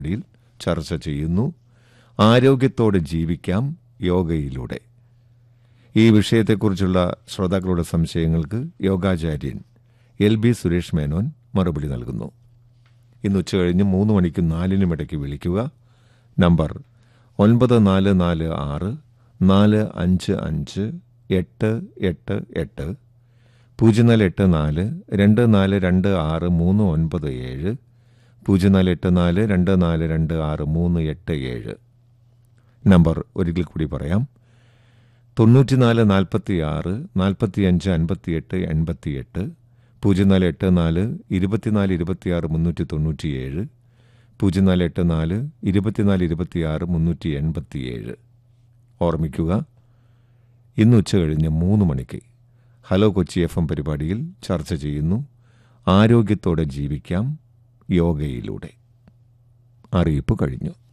പരിപാടിയിൽ ചർച്ച ചെയ്യുന്നു ആരോഗ്യത്തോടെ ജീവിക്കാം യോഗയിലൂടെ ഈ വിഷയത്തെക്കുറിച്ചുള്ള ശ്രോതാക്കളുടെ സംശയങ്ങൾക്ക് യോഗാചാര്യൻ എൽ ബി സുരേഷ് മേനോൻ മറുപടി നൽകുന്നു ഇന്ന് ഉച്ചകഴിഞ്ഞ് മൂന്ന് മണിക്കും നാലിനും ഇടയ്ക്ക് വിളിക്കുക നമ്പർ ഒൻപത് നാല് നാല് ആറ് നാല് അഞ്ച് അഞ്ച് എട്ട് എട്ട് എട്ട് പൂജ്യം നാല് എട്ട് നാല് രണ്ട് നാല് രണ്ട് ആറ് മൂന്ന് ഒൻപത് ഏഴ് പൂജ്യം നാല് എട്ട് നാല് രണ്ട് നാല് രണ്ട് ആറ് മൂന്ന് എട്ട് ഏഴ് നമ്പർ ഒരിക്കൽ കൂടി പറയാം തൊണ്ണൂറ്റിനാല് നാൽപ്പത്തി ആറ് നാൽപ്പത്തിയഞ്ച് അൻപത്തിയെട്ട് എൺപത്തിയെട്ട് പൂജ്യം നാല് എട്ട് നാല് ഇരുപത്തിനാല് ഇരുപത്തിയാറ് മുന്നൂറ്റി തൊണ്ണൂറ്റിയേഴ് പൂജ്യം നാല് എട്ട് നാല് ഇരുപത്തിനാല് ഇരുപത്തിയാറ് മുന്നൂറ്റി എൺപത്തിയേഴ് ഓർമ്മിക്കുക ഇന്ന് ഉച്ച കഴിഞ്ഞ് മൂന്ന് മണിക്ക് ഹലോ കൊച്ചി എഫ് എം പരിപാടിയിൽ ചർച്ച ചെയ്യുന്നു ആരോഗ്യത്തോടെ ജീവിക്കാം യോഗയിലൂടെ അറിയിപ്പ് കഴിഞ്ഞു